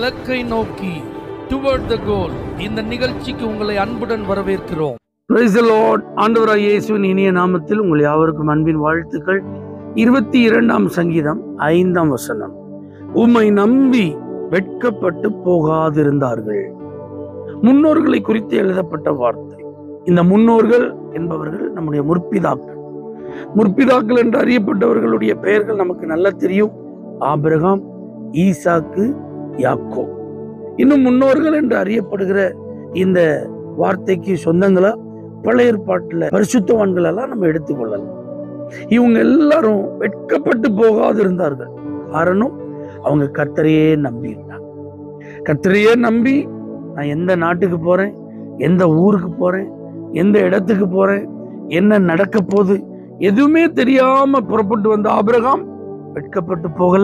இலக்கை நோக்கி டுவர்ட் த கோல் இந்த நிகழ்ச்சிக்கு உங்களை அன்புடன் வரவேற்கிறோம் Praise the Lord. ஆண்டவராய் இயேசுவின் இனிய நாமத்தில் உங்கள் யாவருக்கும் அன்பின் வாழ்த்துக்கள் இருபத்தி இரண்டாம் சங்கீதம் ஐந்தாம் வசனம் உம்மை நம்பி வெட்கப்பட்டு போகாதிருந்தார்கள் முன்னோர்களை குறித்து எழுதப்பட்ட வார்த்தை இந்த முன்னோர்கள் என்பவர்கள் நம்முடைய முற்பிதாக்கள் முற்பிதாக்கள் என்று அறியப்பட்டவர்களுடைய பெயர்கள் நமக்கு நல்லா தெரியும் ஆபிரகாம் ஈசாக்கு யாக்கோ இன்னும் முன்னோர்கள் என்று அறியப்படுகிற இந்த வார்த்தைக்கு சொந்தங்களா பழைய ஏற்பாட்டுல பரிசுத்தவான்கள் எல்லாம் நம்ம எடுத்துக்கொள்ளலாம் இவங்க எல்லாரும் வெட்கப்பட்டு போகாது இருந்தார்கள் காரணம் அவங்க கர்த்தரையே நம்பி இருந்தாங்க கர்த்தரையே நம்பி நான் எந்த நாட்டுக்கு போறேன் எந்த ஊருக்கு போறேன் எந்த இடத்துக்கு போறேன் என்ன நடக்க போகுது எதுவுமே தெரியாம புறப்பட்டு வந்த ஆபிரகாம் வெட்கப்பட்டு போகல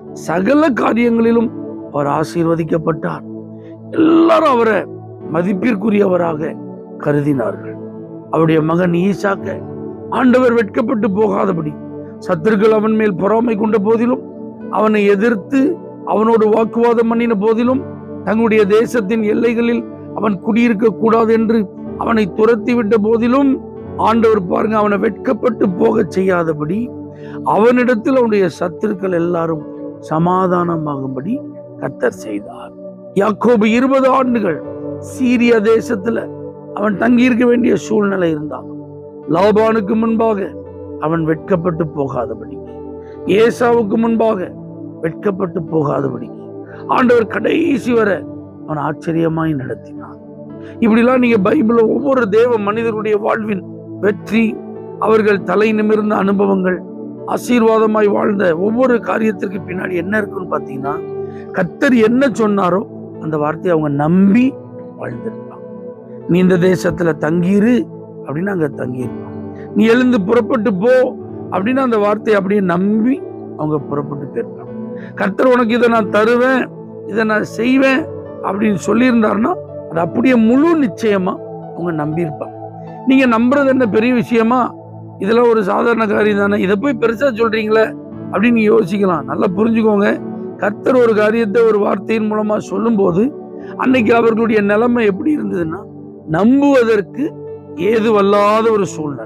சகல காரியங்களிலும் அவர் ஆசீர்வதிக்கப்பட்டார் எல்லாரும் அவரை மதிப்பிற்குரியவராக கருதினார்கள் அவருடைய மகன் ஈசாக்க ஆண்டவர் வெட்கப்பட்டு போகாதபடி சத்துருக்கள் அவன் மேல் பொறாமை கொண்ட போதிலும் அவனை எதிர்த்து அவனோடு வாக்குவாதம் பண்ணின போதிலும் தங்களுடைய தேசத்தின் எல்லைகளில் அவன் குடியிருக்க கூடாது என்று அவனை துரத்தி விட்ட போதிலும் ஆண்டவர் பாருங்க அவனை வெட்கப்பட்டு போக செய்யாதபடி அவனிடத்தில் அவனுடைய சத்துருக்கள் எல்லாரும் சமாதானமாகும்படி கத்தர் செய்தார் யாக்கோபு இருபது ஆண்டுகள் சீரிய தேசத்துல அவன் தங்கியிருக்க வேண்டிய சூழ்நிலை இருந்தான் லாபானுக்கு முன்பாக அவன் வெட்கப்பட்டு போகாதபடி ஏசாவுக்கு முன்பாக வெட்கப்பட்டு போகாதபடி ஆண்டவர் கடைசி வரை அவன் ஆச்சரியமாய் நடத்தினான் இப்படிலாம் நீங்க பைபிள்ல ஒவ்வொரு தேவ மனிதருடைய வாழ்வின் வெற்றி அவர்கள் தலை நிமிர்ந்த அனுபவங்கள் ஆசீர்வாதமாய் வாழ்ந்த ஒவ்வொரு காரியத்திற்கு பின்னாடி என்ன இருக்குன்னு பாத்தீங்கன்னா கத்தர் என்ன சொன்னாரோ அந்த வார்த்தையை அவங்க நம்பி வாழ்ந்திருப்பாங்க நீ இந்த தேசத்துல தங்கியிரு அப்படின்னு அங்க தங்கியிருப்பாங்க நீ எழுந்து புறப்பட்டு போ அப்படின்னு அந்த வார்த்தையை அப்படியே நம்பி அவங்க புறப்பட்டு போயிருப்பாங்க கர்த்தர் உனக்கு இதை நான் தருவேன் இதை நான் செய்வேன் அப்படின்னு சொல்லியிருந்தாருன்னா அது அப்படியே முழு நிச்சயமா அவங்க நம்பியிருப்பாங்க நீங்க நம்புறது என்ன பெரிய விஷயமா இதெல்லாம் ஒரு சாதாரண காரியம் தானே இதை போய் பெருசா சொல்றீங்களே அப்படின்னு நீங்க யோசிக்கலாம் நல்லா புரிஞ்சுக்கோங்க கர்த்தர் ஒரு காரியத்தை ஒரு வார்த்தையின் மூலமா சொல்லும்போது அன்னைக்கு அவர்களுடைய நிலைமை எப்படி இருந்ததுன்னா நம்புவதற்கு ஏதுவல்லாத ஒரு சூழ்நிலை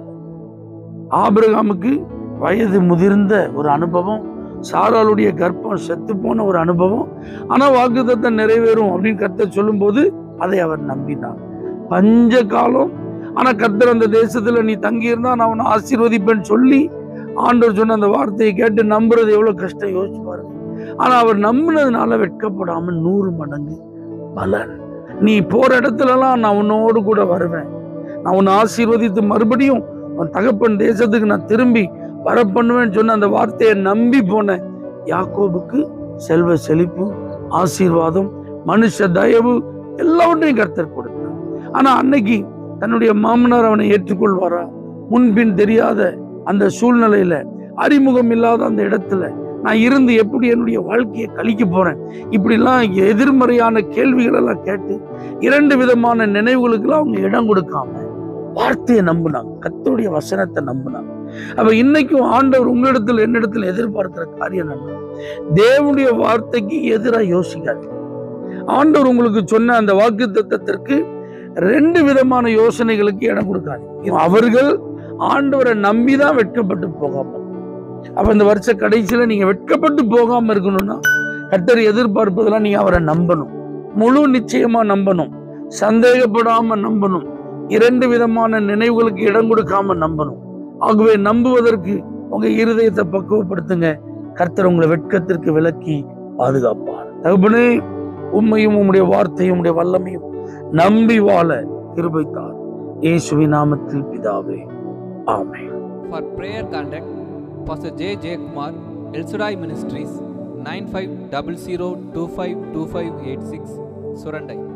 ஆபிரகாமுக்கு வயது முதிர்ந்த ஒரு அனுபவம் சாராளுடைய கர்ப்பம் செத்து போன ஒரு அனுபவம் ஆனா வாக்குத்தத்தை நிறைவேறும் அப்படின்னு கர்த்தர் சொல்லும்போது அதை அவர் நம்பினார் பஞ்ச காலம் ஆனா கர்த்தர் அந்த தேசத்துல நீ தங்கியிருந்தா நான் உன்னை ஆசீர்வதிப்பேன்னு சொல்லி ஆண்டவர் சொன்ன அந்த வார்த்தையை கேட்டு நம்புறது எவ்வளவு கஷ்டம் யோசிச்சு பாருங்க ஆனா அவர் நம்பினதுனால வெட்கப்படாம நூறு மடங்கு பலன் நீ போற இடத்துலலாம் நான் உன்னோடு கூட வருவேன் நான் உன்னை ஆசீர்வதித்து மறுபடியும் உன் தகப்பன் தேசத்துக்கு நான் திரும்பி வர பண்ணுவேன்னு சொன்ன அந்த வார்த்தையை நம்பி போன யாக்கோபுக்கு செல்வ செழிப்பு ஆசீர்வாதம் மனுஷ தயவு எல்லாவற்றையும் கர்த்தர் கொடுத்தார் ஆனா அன்னைக்கு தன்னுடைய மாமனார் அவனை ஏற்றுக்கொள்வாரா முன்பின் தெரியாத அந்த சூழ்நிலையில அறிமுகம் இல்லாத அந்த இடத்துல நான் இருந்து எப்படி என்னுடைய வாழ்க்கையை கழிக்க போறேன் இப்படிலாம் எதிர்மறையான கேள்விகள் எல்லாம் கேட்டு இரண்டு விதமான நினைவுகளுக்கெல்லாம் அவங்க இடம் கொடுக்காம வார்த்தையை நம்பினாங்க கர்த்தருடைய வசனத்தை நம்பினாங்க அப்ப இன்னைக்கும் ஆண்டவர் உங்களிடத்தில் என்னிடத்தில் எதிர்பார்க்கிற காரியம் என்ன தேவனுடைய வார்த்தைக்கு எதிராக யோசிக்காது ஆண்டவர் உங்களுக்கு சொன்ன அந்த வாக்கு தத்தத்திற்கு ரெண்டு விதமான யோசனைகளுக்கு இடம் கொடுக்காது அவர்கள் ஆண்டவரை நம்பிதான் வெட்கப்பட்டு போகாம அப்ப இந்த வருஷ கடைசியில நீங்க வெட்கப்பட்டு போகாம இருக்கணும்னா கர்த்தர் எதிர்பார்ப்பதெல்லாம் நீங்க அவரை நம்பணும் முழு நிச்சயமா நம்பணும் சந்தேகப்படாம நம்பணும் இரண்டு விதமான நினைவுகளுக்கு இடம் கொடுக்காம நம்பணும் ஆகவே நம்புவதற்கு உங்க இருதயத்தை பக்குவப்படுத்துங்க கர்த்தர் உங்களை வெட்கத்திற்கு விலக்கி பாதுகாப்பார் தகப்பனே உண்மையும் உம்முடைய வார்த்தையும் உம்முடைய வல்லமையும் நம்பி வாழ கிருபைத்தார் இயேசுவின் நாமத்தில் பிதாவே ஆமென் For prayer contact, Pastor J. J. Kumar, El Shaddai Ministries, 9500252586, Surandai.